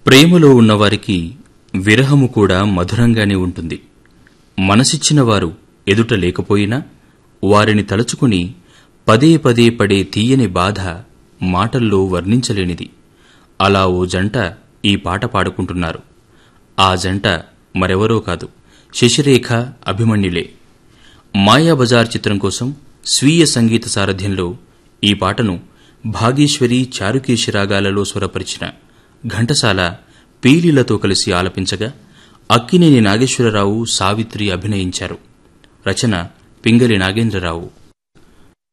ప్రేమలో ఉన్నవారికి విరహము కూడా మధురంగానే ఉంటుంది మనసిచ్చిన వారు ఎదుట లేకపోయినా వారిని తలుచుకుని పదే పదే పడే తీయని బాధ మాటల్లో వర్ణించలేనిది అలా ఓ జంట ఈ పాట పాడుకుంటున్నారు ఆ జంట మరెవరో కాదు శశిరేఖ అభిమన్యులే మాయాబజార్ చిత్రం కోసం స్వీయ సంగీత సారథ్యంలో ఈ పాటను భాగేశ్వరి చారుకేశి రాగాలలో స్వరపరిచిన ఘంటసాల పీలీలతో కలిసి ఆలపించగా అక్కినేని నాగేశ్వరరావు సావిత్రి అభినయించారు రచన పింగళి నాగేంద్రరావు